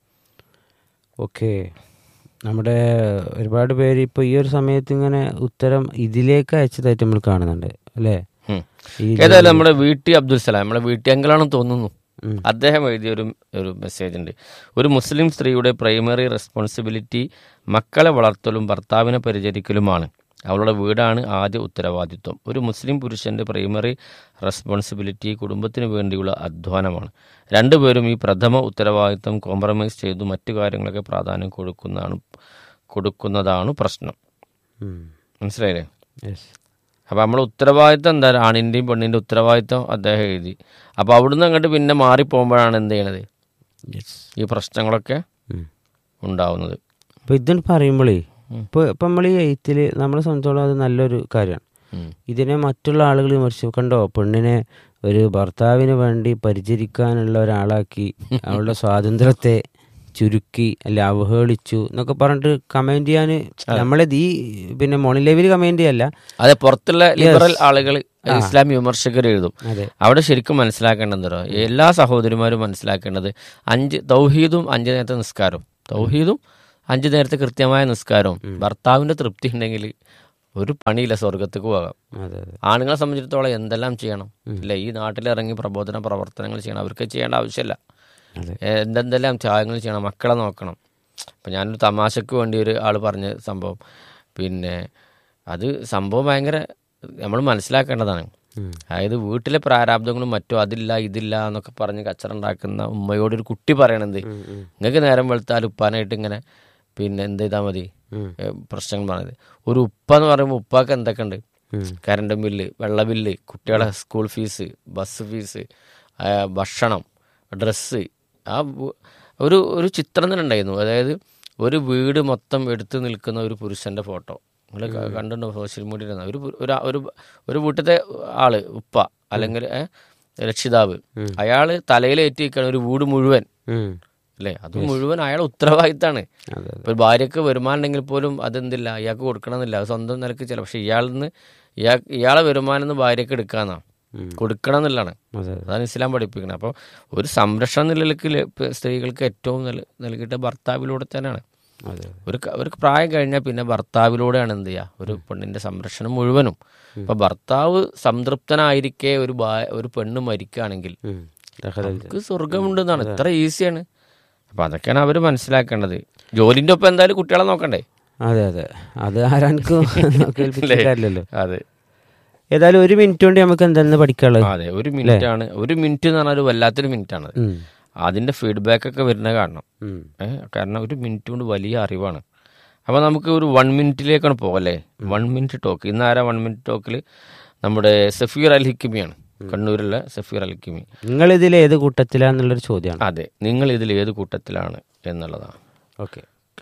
ഓക്കെ നമ്മുടെ ഒരുപാട് പേര് ഇപ്പോൾ ഈ ഒരു സമയത്ത് ഇങ്ങനെ ഉത്തരം ഇതിലേക്ക് അയച്ചതായിട്ട് നമ്മൾ കാണുന്നുണ്ട് അല്ലേ ഉം. ഈ ഏതായാലും നമ്മുടെ വീട്ടി അബ്ദുൽ സലാം നമ്മുടെ വീട്ടി അങ്കിളാണെന്ന് തോന്നുന്നു ഉം. അദ്ദേഹം എഴുതിയ ഒരു ഒരു മെസ്സേജ് ഉണ്ട് ഒരു മുസ്ലിം സ്ത്രീയുടെ പ്രൈമറി റെസ്പോൺസിബിലിറ്റി മക്കളെ വളർത്തലും ഭർത്താവിനെ പരിചരിക്കലുമാണ് അവളുടെ വീടാണ് ആദ്യ ഉത്തരവാദിത്വം ഒരു മുസ്ലിം പുരുഷന്റെ പ്രൈമറി റെസ്പോൺസിബിലിറ്റി കുടുംബത്തിന് വേണ്ടിയുള്ള അധ്വാനമാണ് രണ്ടുപേരും ഈ പ്രഥമ ഉത്തരവാദിത്വം കോംപ്രമൈസ് ചെയ്തു മറ്റു കാര്യങ്ങളൊക്കെ പ്രാധാന്യം കൊടുക്കുന്നതാണ് കൊടുക്കുന്നതാണ് പ്രശ്നം ഉം. മനസ്സിലായില്ലേ Yes. അപ്പോൾ നമ്മൾ ഉത്തരവാദിത്തം എന്താ ആണിൻ്റെയും പെണ്ണിൻ്റെ ഉത്തരവാദിത്തം അദ്ദേഹം എഴുതി അപ്പോൾ അവിടുന്ന് അങ്ങോട്ട് പിന്നെ മാറിപ്പോകുമ്പോഴാണ് എന്ത് ചെയ്യണത് Yes. ഈ പ്രശ്നങ്ങളൊക്കെ ഉം. ഉണ്ടാവുന്നത് അപ്പോൾ ഇത് പറയുമ്പോഴേ ഇപ്പോൾ ഇപ്പം നമ്മൾ ഈ എയ്ത്തിൽ നമ്മളെ സംബന്ധിച്ചോളം അത് നല്ലൊരു കാര്യമാണ് ഉം. ഇതിനെ മറ്റുള്ള ആളുകൾ വിമർശിച്ചു കണ്ടോ പെണ്ണിനെ ഒരു ഭർത്താവിന് വേണ്ടി പരിചരിക്കാനുള്ള ഒരാളാക്കി അവളുടെ സ്വാതന്ത്ര്യത്തെ ചുരുക്കി അല്ല അവഹേളിച്ചു എന്നൊക്കെ പറഞ്ഞിട്ട് കമന്റ് ചെയ്യാൻ നമ്മളത് ഈ പിന്നെ മോണിംഗ് ലൈവിൽ കമന്റ് ചെയ്യല്ല അതെ പുറത്തുള്ള ലിബറൽ ആളുകൾ ഇസ്ലാം വിമർശകർ എഴുതും അതെ അവിടെ ശരിക്കും മനസ്സിലാക്കേണ്ടത് എന്തോ എല്ലാ സഹോദരിമാരും മനസ്സിലാക്കേണ്ടത് അഞ്ച് തൗഹീദും അഞ്ച് നേരത്തെ നിസ്കാരവും തൗഹീദും അഞ്ച് നേരത്തെ കൃത്യമായ നിസ്കാരവും ഭർത്താവിന്റെ തൃപ്തി ഉണ്ടെങ്കിൽ ഒരു പണിയില്ല സ്വർഗത്തേക്ക് പോകാം അതെ അതെ ആണുങ്ങളെ സംബന്ധിച്ചിടത്തോളം എന്തെല്ലാം ചെയ്യണം ഇല്ല ഈ നാട്ടിലിറങ്ങി പ്രബോധന പ്രവർത്തനങ്ങൾ ചെയ്യണം അവർക്ക് ചെയ്യേണ്ട ആവശ്യമില്ല അതെ എന്തെന്തെല്ലാം ത്യാഗങ്ങൾ ചെയ്യണം മക്കളെ നോക്കണം അപ്പം ഞാനൊരു തമാശക്ക് വേണ്ടി ഒരു ആൾ പറഞ്ഞ സംഭവം പിന്നെ അത് സംഭവം ഭയങ്കര നമ്മൾ മനസ്സിലാക്കേണ്ടതാണ് ഉം. അതായത് വീട്ടിലെ പ്രാരാബ്ദങ്ങളും മറ്റോ അതില്ല ഇതില്ല എന്നൊക്കെ പറഞ്ഞ് കച്ചറുണ്ടാക്കുന്ന ഉമ്മയോട് ഒരു കുട്ടി പറയണത് ഉം, ഉം. നിങ്ങൾക്ക് നേരം വെളുത്താൽ ഉപ്പാനായിട്ട് ഇങ്ങനെ പിന്നെ എന്ത് ചെയ്താൽ മതി ഉം. ഏ, പ്രശ്നങ്ങൾ പറഞ്ഞത് ഒരു ഉപ്പ എന്ന് പറയുമ്പോൾ ഉപ്പാക്ക് എന്തൊക്കെ ഉണ്ട് ഉം. കറണ്ട് ബില്ല് വെള്ള ബില്ല് കുട്ടികളെ സ്കൂൾ ഫീസ് ബസ് ഫീസ് ആ, ഭക്ഷണം ഡ്രസ്സ് ആ വ്- ഒരു ഒരു ചിത്രം തന്നെ ഉണ്ടായിരുന്നു അതായത് ഒരു വീട് മൊത്തം എടുത്തു നിൽക്കുന്ന ഒരു പുരുഷന്റെ ഫോട്ടോ നിങ്ങൾ കണ്ടിട്ടുണ്ടോ സോഷ്യൽ മീഡിയയിൽ ഒരു പു- ഒരു ഒരു ഒരു വീട്ടിലത്തെ ആള് ഉപ്പ അല്ലെങ്കിൽ ഏ, രക്ഷിതാവ് അയാള് തലയിലേറ്റി നിൽക്കുന്ന ഒരു വീട് മുഴുവൻ ഉം. അല്ലേ അത് മുഴുവൻ അയാളെ ഉത്തരവാദിത്തമാണ് അതെ അതെ ഇപ്പോൾ ഭാര്യക്ക് വരുമാനം ഉണ്ടെങ്കിൽ പോലും അതെന്തില്ല ഇയാൾക്ക് കൊടുക്കണമെന്നില്ല അത് സ്വന്തം നിലക്ക് ചില പക്ഷെ ഇയാളിൽ നിന്ന് ഇയാൾ ഇയാളെ വരുമാനം നിന്ന് ഭാര്യക്ക് എടുക്കാന്നാ ഉം. കൊടുക്കണം എന്നുള്ളതാണ് അതെ അതെ അതാണ് ഇസ്ലാം പഠിപ്പിക്കുന്നത് അപ്പോൾ ഒരു സംരക്ഷണ നിലയ്ക്ക് ല- ഇപ്പൊ സ്ത്രീകൾക്ക് ഏറ്റവും നൽ നൽകിയിട്ട് ഭർത്താവിലൂടെ തന്നെയാണ് അതെ ഒരു ക- ഒരു പ്രായം കഴിഞ്ഞാൽ പിന്നെ ഭർത്താവിലൂടെയാണ് എന്ത് ചെയ്യുക ഒരു പെണ്ണിന്റെ സംരക്ഷണം മുഴുവനും ഇപ്പൊ ഭർത്താവ് സംതൃപ്തനായിരിക്കെ ഒരു ഭാ- ഒരു പെണ്ണ് മരിക്കുകയാണെങ്കിൽ ഉം. ദഖലൽ നമുക്ക് സ്വർഗമുണ്ടെന്നാണ് ഇത്ര ഈസിയാണ് അപ്പൊ അതൊക്കെയാണ് അവർ മനസ്സിലാക്കേണ്ടത് ജോലിന്റെ ഒപ്പം എന്തായാലും കുട്ടികളെ നോക്കണ്ടേ അതെ അതെ അത് ആരാൻക്കും കേൾപ്പിച്ചില്ലല്ലോ അതെ ഏതായാലും ഒരു മിനിറ്റ് കൊണ്ട് നമുക്ക് എന്തെന്ന് പഠിക്കാനുള്ളത് അതെ ഒരു മിനിറ്റ് ആണ് ഒരു മിനിറ്റ് എന്ന് പറഞ്ഞാൽ ഒരു വല്ലാത്തൊരു മിനിറ്റ് ആണ് ഉം. അതിന്റെ ഫീഡ്ബാക്ക് ഒക്കെ വരുന്നത് കാണണം ഉം. ഏ, കാരണം ഒരു മിനിറ്റ് കൊണ്ട് വലിയ അറിവാണ് അപ്പോൾ നമുക്ക് ഒരു വൺ മിനിറ്റിലേക്കാണ് പോകല്ലേ വൺ മിനിറ്റ് ടോക്ക് ഇന്ന് ആരാ വൺ മിനിറ്റ് ടോക്കിൽ നമ്മുടെ സഫീർ അൽ ഹിക്കിമിയാണ് കണ്ണൂരിലെ സഫീർ അൽ ഹിക്കിമി നിങ്ങൾ ഇതിൽ ഏത് കൂട്ടത്തിലാന്നുള്ളൊരു ചോദ്യമാണ് അതെ നിങ്ങൾ ഇതിൽ ഏത് കൂട്ടത്തിലാണ് എന്നുള്ളതാണ് ഓക്കെ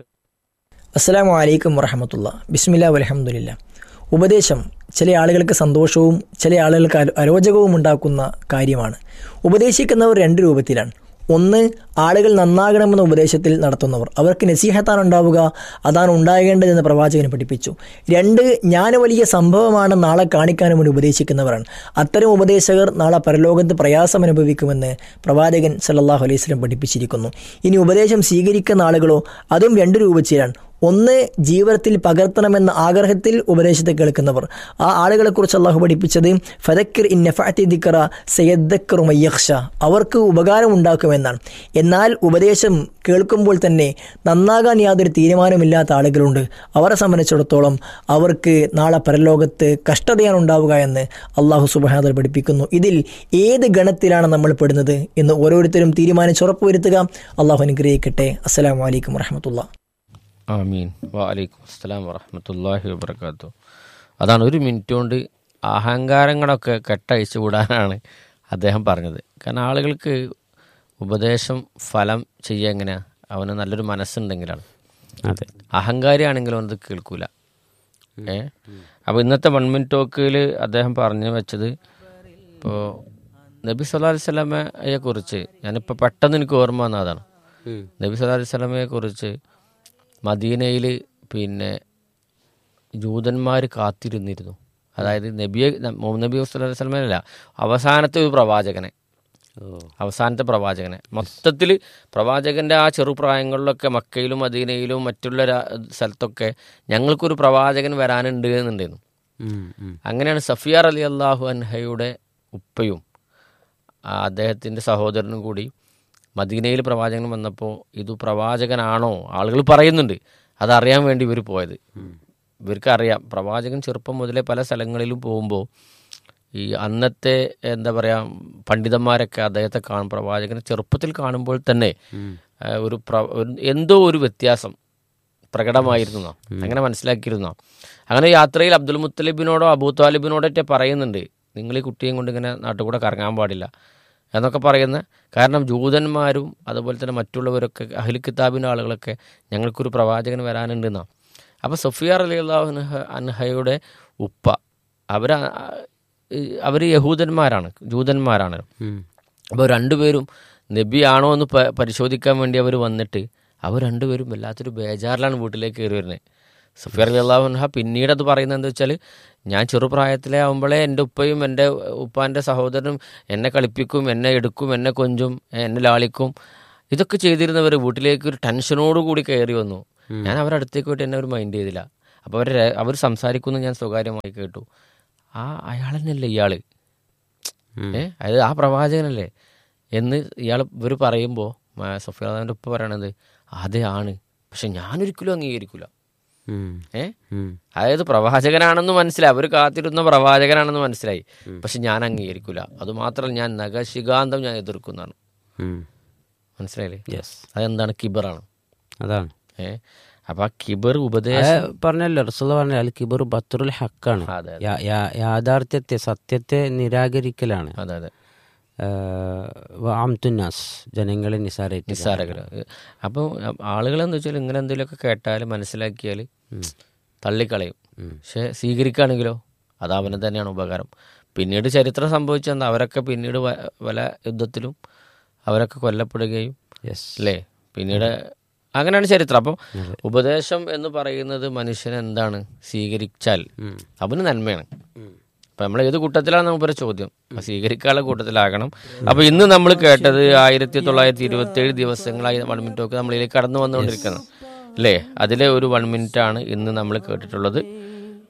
അസ്സലാമു അലൈക്കും വറഹമത്തുള്ള ബിസ്മില്ല വലഹമുല്ല ഉപദേശം ചില ആളുകൾക്ക് സന്തോഷവും ചില ആളുകൾക്ക് അരോ- അരോചകവും ഉണ്ടാക്കുന്ന കാര്യമാണ് ഉപദേശിക്കുന്നവർ രണ്ട് രൂപത്തിലാണ് ഒന്ന് ആളുകൾ നന്നാകണമെന്ന ഉപദേശത്തിൽ നടത്തുന്നവർ അവർക്ക് നസീഹത്താണ് ഉണ്ടാവുക അതാണ് ഉണ്ടാകേണ്ടതെന്ന് പ്രവാചകൻ പഠിപ്പിച്ചു രണ്ട് ഞാൻ വലിയ സംഭവമാണ് നാളെ കാണിക്കാനും വേണ്ടി ഉപദേശിക്കുന്നവരാണ് അത്തരം ഉപദേശകർ നാളെ പരലോകത്ത് പ്രയാസം അനുഭവിക്കുമെന്ന് പ്രവാചകൻ സല്ലല്ലാഹു അലൈഹി വസല്ലം പഠിപ്പിച്ചിരിക്കുന്നു ഇനി ഉപദേശം സ്വീകരിക്കുന്ന ആളുകളോ അതും രണ്ട് രൂപത്തിലാണ് ഒന്ന് ജീവിതത്തിൽ പകർത്തണമെന്ന ആഗ്രഹത്തിൽ ഉപദേശത്തെ കേൾക്കുന്നവർ ആ ആളുകളെക്കുറിച്ച് അള്ളാഹു പഠിപ്പിച്ചത് ഫതക്കിർ ഇൻ നഫഅത്തി ദിക്റ സയദ്ദക്കറു മയ്യഖ്ഷ അവർക്ക് ഉപകാരം ഉണ്ടാക്കുമെന്നാണ് എന്നാൽ ഉപദേശം കേൾക്കുമ്പോൾ തന്നെ നന്നാകാൻ യാതൊരു തീരുമാനമില്ലാത്ത ആളുകളുണ്ട് അവരെ സംബന്ധിച്ചിടത്തോളം അവർക്ക് നാളെ പരലോകത്ത് കഷ്ടതയാണ് ഉണ്ടാവുക എന്ന് അള്ളാഹു സുബാദർ പഠിപ്പിക്കുന്നു ഇതിൽ ഏത് ഗണത്തിലാണ് നമ്മൾ പെടുന്നത് എന്ന് ഓരോരുത്തരും തീരുമാനിച്ചുറപ്പ് വരുത്തുക അള്ളാഹു അനുഗ്രഹിക്കട്ടെ അസ്സലാമു അലൈക്കും വറഹമത്തുള്ള ആമീൻ വാലൈക്കും അസ്സലാം വറഹമത്തല്ലാഹി വബർക്കാത്തു അതാണ് ഒരു മിനിറ്റ് കൊണ്ട് അഹങ്കാരങ്ങളൊക്കെ കെട്ടഴിച്ചു വിടാനാണ് അദ്ദേഹം പറഞ്ഞത് കാരണം ആളുകൾക്ക് ഉപദേശം ഫലം ചെയ്യുക എങ്ങനെയാണ് അവന് നല്ലൊരു മനസ്സുണ്ടെങ്കിലാണ് അതെ അഹങ്കാരിയാണെങ്കിലും അത് കേൾക്കൂല ഏ അപ്പോൾ ഇന്നത്തെ വൺ മിനിറ്റ് ടോക്കിൽ അദ്ദേഹം പറഞ്ഞു വെച്ചത് ഇപ്പോൾ നബി സല്ലല്ലാഹു അലൈഹി വസല്ലമയെ കുറിച്ച് ഞാനിപ്പോൾ പെട്ടെന്ന് എനിക്ക് ഓർമ്മ വന്ന അതാണ് നബി സല്ലല്ലാഹു അലൈഹി വസല്ലമയെ കുറിച്ച് മദീനയിൽ പിന്നെ ജൂതന്മാർ കാത്തിരുന്നിരുന്നു അതായത് നബിയെ മുഹമ്മദ് നബി സല്ലല്ലാഹു അലൈഹി വസല്ലമയല്ല അവസാനത്തെ ഒരു പ്രവാചകനെ ഓ അവസാനത്തെ പ്രവാചകനെ മൊത്തത്തിൽ പ്രവാചകന്റെ ആ ചെറുപ്രായങ്ങളിലൊക്കെ മക്കയിലും മദീനയിലും മറ്റുള്ള രാ- സ്ഥലത്തൊക്കെ ഞങ്ങൾക്കൊരു പ്രവാചകൻ വരാനുണ്ട് എന്നുണ്ടായിരുന്നു ഉം, ഉം. അങ്ങനെയാണ് സഫിയാർ അലി അള്ളാഹു അൻഹയുടെ ഉപ്പയും ആ അദ്ദേഹത്തിൻ്റെ സഹോദരനും കൂടി മദീനയിൽ പ്രവാചകൻ വന്നപ്പോൾ ഇത് പ്രവാചകനാണോ ആളുകൾ പറയുന്നുണ്ട് അതറിയാൻ വേണ്ടി ഇവർ പോയത് ഇവർക്ക് അറിയാം പ്രവാചകൻ ചെറുപ്പം മുതലേ പല സ്ഥലങ്ങളിലും പോകുമ്പോൾ ഈ അന്നത്തെ എന്താ പറയുക പണ്ഡിതന്മാരൊക്കെ അദ്ദേഹത്തെ കാണും പ്രവാചകനെ ചെറുപ്പത്തിൽ കാണുമ്പോൾ തന്നെ ആ, ഒരു പ്ര ഒരു- എന്തോ ഒരു വ്യത്യാസം പ്രകടമായിരുന്നോ അങ്ങനെ മനസ്സിലാക്കിയിരുന്നോ അങ്ങനെ യാത്രയിൽ അബ്ദുൽ മുത്തലിബിനോടോ അബൂ താലിബിനോടോ ഒക്കെ പറയുന്നുണ്ട് നിങ്ങൾ ഈ കുട്ടിയും കൊണ്ട് ഇങ്ങനെ നാട്ടിൽ കൂടെ കറങ്ങാൻ പാടില്ല എന്നൊക്കെ പറയുന്ന കാരണം ജൂതന്മാരും അതുപോലെ തന്നെ മറ്റുള്ളവരൊക്കെ അഹിൽ കിതാബിൻ്റെ ആളുകളൊക്കെ ഞങ്ങൾക്കൊരു പ്രവാചകൻ വരാനുണ്ടെന്നാണ് അപ്പോൾ സഫിയാർ അലി അള്ളാഹു അൻഹ- അൻഹയുടെ ഉപ്പ അവർ അവർ യഹൂദന്മാരാണ് ജൂതന്മാരാണ് ഉം. അപ്പോൾ രണ്ടുപേരും നബിയാണോ എന്ന് പ- പരിശോധിക്കാൻ വേണ്ടി അവർ വന്നിട്ട് അവർ രണ്ടുപേരും വല്ലാത്തൊരു ബേജാറിലാണ് വീട്ടിലേക്ക് കയറി വരുന്നത് സുഫിയർ അള്ളാഹുൻഹ പിന്നീട് അത് പറയുന്നത് എന്താ വെച്ചാൽ ഞാൻ ചെറുപ്രായത്തിലെ ആകുമ്പോഴേ എൻ്റെ ഉപ്പയും എൻ്റെ ഉപ്പാൻ്റെ സഹോദരനും എന്നെ കളിപ്പിക്കും എന്നെ എടുക്കും എന്നെ കൊഞ്ചും എന്നെ ലാളിക്കും ഇതൊക്കെ ചെയ്തിരുന്നവർ വീട്ടിലേക്ക് ഒരു ടെൻഷനോട് കൂടി കയറി വന്നു ഞാൻ അവരുടെ അടുത്തേക്ക് പോയിട്ട് എന്നെ അവർ മൈൻഡ് ചെയ്തില്ല അപ്പോൾ അവർ അവർ സംസാരിക്കുന്നു ഞാൻ സ്വകാര്യമായി കേട്ടു ആ അയാൾ തന്നെയല്ലേ ഇയാള് ഏ അത് ആ പ്രവാചകനല്ലേ എന്ന് ഇയാൾ ഇവർ പറയുമ്പോൾ സഫിയാദാൻ്റെ ഉപ്പ പറയണത് അതെ ആണ് പക്ഷെ ഞാനൊരിക്കലും അംഗീകരിക്കില്ല ഉം. ഏ ഉം. അതായത് പ്രവാചകനാണെന്ന് മനസ്സിലായി അവർ കാത്തിരുന്ന പ്രവാചകനാണെന്ന് മനസ്സിലായി പക്ഷെ ഞാൻ അംഗീകരിക്കില്ല അതുമാത്രമല്ല ഞാൻ നഖശികാന്തം ഞാൻ എതിർക്കുന്നതാണ് ഉം. മനസ്സിലായില്ലേ യെസ് അതെന്താണ് കിബറാണ് അതാണ് ഏ അപ്പൊ ആ കിബർ ഉപദേശം അത് പറഞ്ഞല്ലോ റസുള്ള പറഞ്ഞ അൽ കിബർ ബത്തുറുൽ ഹക്കാണ് അതെ യാ- യാ- യാഥാർത്ഥ്യത്തെ സത്യത്തെ നിരാകരിക്കലാണ് അതെ അതെ ആംതുന്നാസ് ജനങ്ങളെ നിസാരേറ്റ് നിസ്സാരകര് അപ്പോൾ ആളുകളെന്ന് വെച്ചാൽ ഇങ്ങനെ എന്തെങ്കിലുമൊക്കെ കേട്ടാൽ മനസ്സിലാക്കിയാൽ തള്ളിക്കളയും പക്ഷെ സ്വീകരിക്കുകയാണെങ്കിലോ അത് അവന് തന്നെയാണ് ഉപകാരം പിന്നീട് ചരിത്രം സംഭവിച്ചെന്താ അവരൊക്കെ പിന്നീട് വ- പല യുദ്ധത്തിലും അവരൊക്കെ കൊല്ലപ്പെടുകയും യെസ് അല്ലേ പിന്നീട് അങ്ങനെയാണ് ചരിത്രം അപ്പോൾ ഉപദേശം എന്ന് പറയുന്നത് മനുഷ്യൻ എന്താണ് സ്വീകരിച്ചാൽ അവന് നന്മയാണ് അപ്പം നമ്മൾ ഏത് കൂട്ടത്തിലാണ് നമ്മുടെ ചോദ്യം അപ്പൊ സ്വീകരിക്കാനുള്ള കൂട്ടത്തിലാകണം അപ്പോൾ ഇന്ന് നമ്മൾ കേട്ടത് ആയിരത്തി തൊള്ളായിരത്തി ഇരുപത്തി ഏഴ് ദിവസങ്ങളായി വൺ മിനിറ്റ് ഒക്കെ നമ്മളിലേക്ക് കടന്നു വന്നുകൊണ്ടിരിക്കുന്നത് അല്ലേ അതിലെ ഒരു വൺ മിനിറ്റ് ആണ് ഇന്ന് നമ്മൾ കേട്ടിട്ടുള്ളത്